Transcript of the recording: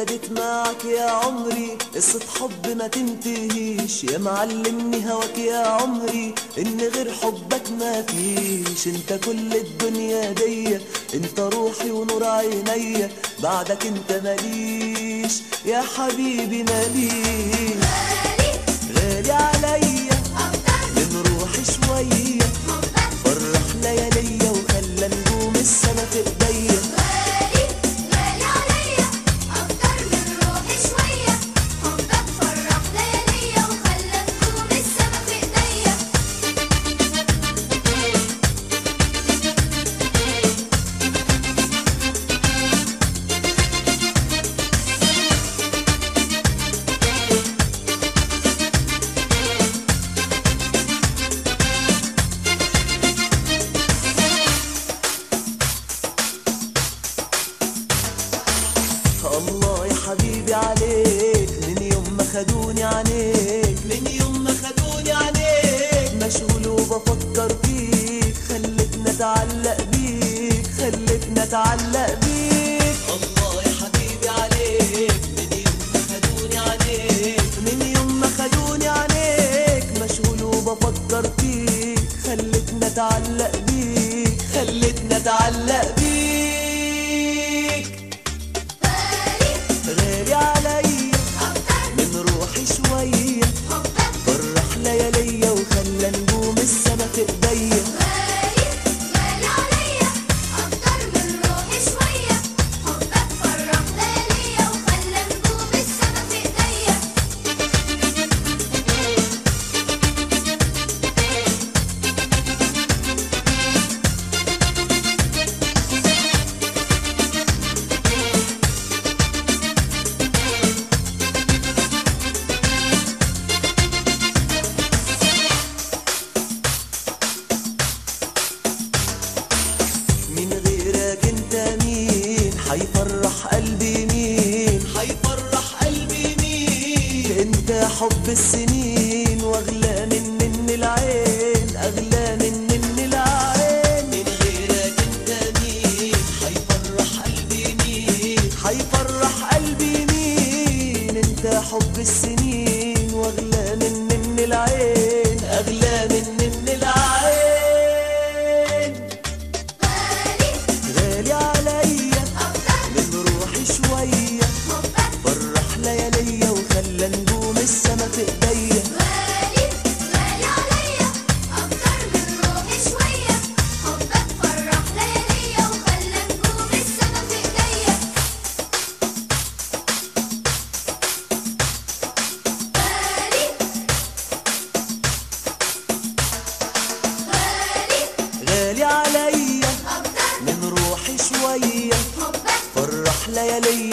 ابتدت معك يا عمري قصة حب ما تنتهيش يا معلمني هواك يا عمري ان غير حبك ما فيش انت كل الدنيا دي انت روحي ونور عينيا بعدك انت ماليش يا حبيبي ماليش غالي عليا من روحي شوية فرح لياليا وخلى نجوم السما في ايديا غالي غالي عليا أكتر من روحي شوية حبك فرح لياليا وخلى نجوم السما في إيديا الله يا حبيبي عليك من يوم ما خدوني عليك من يوم ما خدوني عليك مشغول وبفكر فيك خلتني اتعلق بيك خلتني اتعلق بيك الله يا حبيبي عليك من يوم ما خدوني عليك من يوم ما خدوني عليك مشغول وبفكر فيك خلتني اتعلق بيك خلتني اتعلق بيك غالي عليا أكتر من روحي شوية حبك فرح لياليا وخلى نجوم السما في ايديا غالي غالي عليا أكتر من روحي شوية حبك فرح لياليا وخلى نجوم السما في إيديا من غيرك انت مين حيفرح قلبي مين حيفرح قلبي مين انت حب السنين واغلى من من العين اغلى من من العين من غيرك انت مين حيفرح قلبي مين حيفرح قلبي مين انت حب السنين واغلى من من العين اغلى من من العين غالي غالي عليا أكتر من روحي شوية حبك فرح لياليا وخلى نجوم السما في ايديا غالي غالي عليا أكتر من روحي شوية حبك فرح لياليا وخلى نجوم السما في إيديا غالي غالي غالي عليا أكتر من روحي شوية حبك فرح لياليا